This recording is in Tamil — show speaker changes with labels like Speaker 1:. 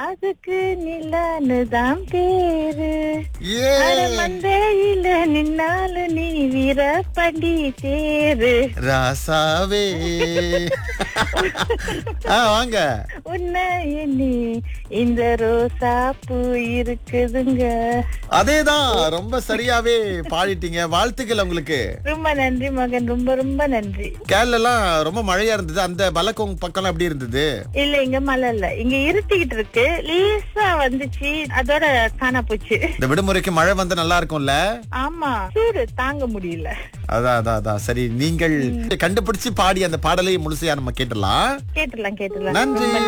Speaker 1: அதுக்கு நிலான்னு தான் பேரு
Speaker 2: ஏ
Speaker 1: மந்தையில நின்னாலும் நீ வீரப்பண்டி தேரு
Speaker 2: ராசாவே ஆ வாங்க
Speaker 1: உன்னை எண்ணி இந்த ரோசா பூ இருக்குதுங்க
Speaker 2: அதேதான் ரொம்ப சரியாவே பாடிட்டீங்க வாழ்த்துக்கள் உங்களுக்கு
Speaker 1: ரொம்ப நன்றி மகன் ரொம்ப ரொம்ப நன்றி
Speaker 2: கேரள எல்லாம் ரொம்ப மழையா இருந்தது அந்த பலக்கோங் பக்கம் எப்படி இருந்தது
Speaker 1: இல்ல இங்க மழை இல்ல இங்க இருட்டிக்கிட்டு இருக்கு லேசா வந்துச்சு அதோட காணா போச்சு
Speaker 2: இந்த விடுமுறைக்கு மழை வந்து நல்லா இருக்கும்ல
Speaker 1: ஆமா சூடு தாங்க முடியல
Speaker 2: அதான் அதான் அதான் சரி நீங்கள் கண்டுபிடிச்சு பாடி அந்த பாடலை முழுசையா நம்ம கேட்டலாம்
Speaker 1: கேட்டுலாம் கேட்டுலாம்
Speaker 2: நன்றி